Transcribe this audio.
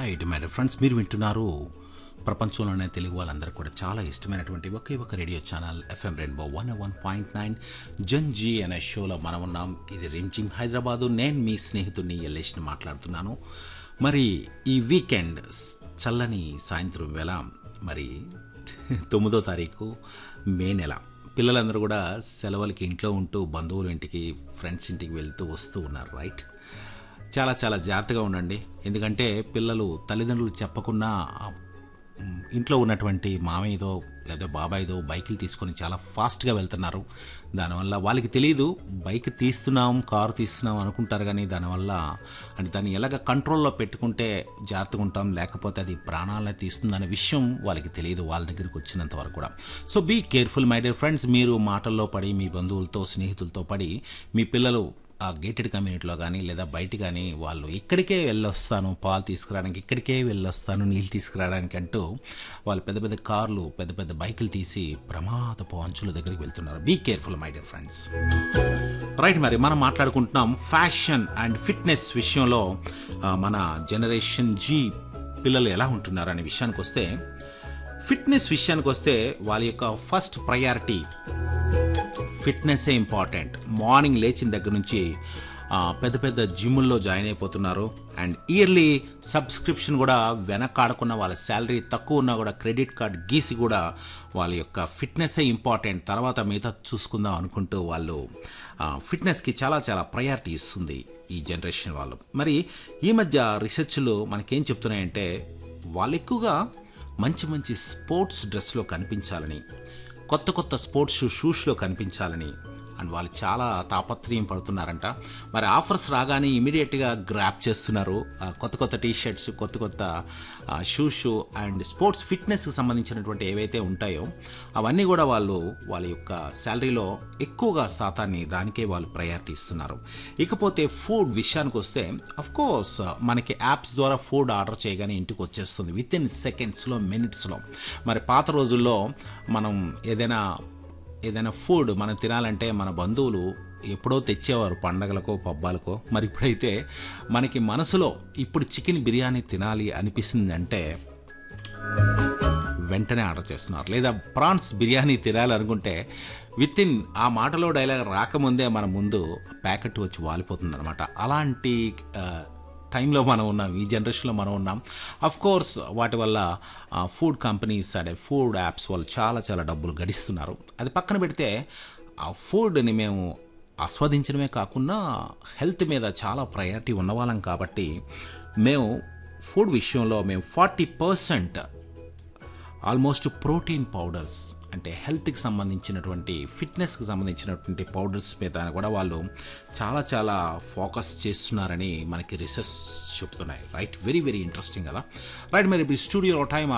right my friends మీరు వింటున్నారు ప్రపంచంలోనే తెలుగు వాళ్ళందరూ కూడా చాలా ఇష్టమైనటువంటి ఒకే ఒక radio channel FM rainbow one one point nine జంజీ అనే షోలో మనం ఉన్నాం ఇది రింజింగ్ హైదరాబాదు నేను మీ స్నేహితుడిని ఎల్లేష్ని మాట్లాడుతున్నాను మరి ఈ వీకెండ్ చల్లని సాయంత్రం వేళ మరి తొమ్మిదో తారీఖు మే నెల పిల్లలందరూ కూడా సెలవులకి ఇంట్లో ఉంటూ బంధువుల ఇంటికి ఫ్రెండ్స్ ఇంటికి వెళ్తూ వస్తూ ఉన్నారు రైట్ చాలా చాలా జాగ్రత్తగా ఉండండి ఎందుకంటే పిల్లలు తల్లిదండ్రులు చెప్పకుండా మ్, ఇంట్లో ఉన్నటువంటి మామయ్యదో లేదా బాబాయ్దో బైకులు తీసుకొని చాలా ఫాస్ట్గా వెళ్తున్నారు దానివల్ల వాళ్ళకి తెలియదు బైక్ తీస్తున్నాం కారు తీస్తున్నాం అనుకుంటారు కానీ దానివల్ల అంటే దాన్ని ఎలాగ కంట్రోల్లో పెట్టుకుంటే జాగ్రత్తగా ఉంటాం లేకపోతే అది ప్రాణాలనే తీస్తుందనే విషయం వాళ్ళకి తెలియదు వాళ్ళ దగ్గరికి వచ్చినంత వరకు కూడా so be careful my dear friends మీరు మాటల్లో పడి మీ బంధువులతో స్నేహితులతో పడి మీ పిల్లలు ఆ గేటెడ్ కమ్యూనిటీలో కానీ లేదా బయట కానీ వాళ్ళు ఇక్కడికే వెళ్ళొస్తాను పాలు తీసుకురావడానికి ఇక్కడికే వెళ్ళొస్తాను నీళ్ళు తీసుకురావడానికి అంటూ వాళ్ళు పెద్ద పెద్ద కార్లు పెద్ద పెద్ద బైకులు తీసి ప్రమాదపు అంచుల దగ్గరికి వెళ్తున్నారు be careful my dear friends right మరి మనం మాట్లాడుకుంటున్నాం ఫ్యాషన్ అండ్ ఫిట్నెస్ విషయంలో ఆ, మన జనరేషన్ జీ పిల్లలు ఎలా ఉంటున్నారు అనే విషయానికి వస్తే ఫిట్నెస్ విషయానికి వస్తే వాళ్ళ యొక్క ఫస్ట్ ప్రయారిటీ ఫిట్నెస్సే ఇంపార్టెంట్ మార్నింగ్ లేచిన దగ్గర నుంచి ఆ, పెద్ద పెద్ద జిమ్ముల్లో జాయిన్ అయిపోతున్నారు అండ్ ఇయర్లీ సబ్స్క్రిప్షన్ కూడా వెనకాడకున్న వాళ్ళ శాలరీ తక్కువ ఉన్నా కూడా క్రెడిట్ కార్డ్ గీసి కూడా వాళ్ళ యొక్క ఫిట్నెస్సే ఇంపార్టెంట్ తర్వాత మిగతా చూసుకుందాం అనుకుంటూ వాళ్ళు ఆ, ఫిట్నెస్కి చాలా చాలా ప్రయారిటీ ఇస్తుంది ఈ జనరేషన్ వాళ్ళు మరి ఈ మధ్య రీసెర్చ్లు మనకేం చెప్తున్నాయంటే వాళ్ళు ఎక్కువగా మంచి మంచి స్పోర్ట్స్ డ్రెస్లో కనిపించాలని కొత్త కొత్త స్పోర్ట్స్ షూ షూస్లో కనిపించాలని అండ్ వాళ్ళు చాలా తాపత్రయం పడుతున్నారంట మరి ఆఫర్స్ రాగానే ఇమీడియట్గా గ్రాప్ చేస్తున్నారు ఆ, కొత్త కొత్త టీ షర్ట్స్ కొత్త కొత్త షూస్ అండ్ స్పోర్ట్స్ ఫిట్నెస్కి సంబంధించినటువంటి ఏవైతే ఉంటాయో అవన్నీ కూడా వాళ్ళు వాళ్ళ యొక్క శాలరీలో ఎక్కువగా శాతాన్ని దానికే వాళ్ళు ప్రయారిటీ ఇస్తున్నారు ఇకపోతే ఫుడ్ విషయానికి వస్తే కోర్స్ మనకి యాప్స్ ద్వారా ఫుడ్ ఆర్డర్ చేయగానే ఇంటికి వచ్చేస్తుంది విత్ ఇన్ సెకండ్స్లో మినిట్స్లో మరి పాత రోజుల్లో మనం ఏదైనా ఏదైనా ఫుడ్ మనం తినాలంటే మన బంధువులు ఎప్పుడో తెచ్చేవారు పండగలకో పబ్బాలకో మరి ఇప్పుడైతే మనకి మనసులో ఇప్పుడు చికెన్ బిర్యానీ తినాలి అనిపిస్తుందంటే వెంటనే ఆర్డర్ చేస్తున్నారు లేదా ప్రాన్స్ బిర్యానీ తినాలనుకుంటే విత్ ఇన్ ఆ మాటలో డైలాగ్ రాకముందే మన ముందు ప్యాకెట్ వచ్చి వాలిపోతుంది అనమాట అలాంటి ఆ, టైంలో మనం ఉన్నాం ఈ జనరేషన్లో మనం ఉన్నాం అఫ్ కోర్స్ వాటి వల్ల ఫుడ్ కంపెనీస్ అనే ఫుడ్ యాప్స్ వాళ్ళు చాలా చాలా డబ్బులు గడిస్తున్నారు అది పక్కన పెడితే ఆ ఫుడ్ని మేము ఆస్వాదించడమే కాకుండా హెల్త్ మీద చాలా ప్రయారిటీ ఉన్నవాళ్ళం కాబట్టి మేము ఫుడ్ విషయంలో మేము forty percent almost protein powders అంటే హెల్త్కి సంబంధించినటువంటి ఫిట్నెస్కి సంబంధించినటువంటి పౌడర్స్ మీద కూడా వాళ్ళు చాలా చాలా ఫోకస్ చేస్తున్నారని మనకి రీసెర్చ్ చెప్తున్నాయి రైట్ వెరీ వెరీ ఇంట్రెస్టింగ్ కదా రైట్ మరి ఇప్పుడు స్టూడియోలో టైం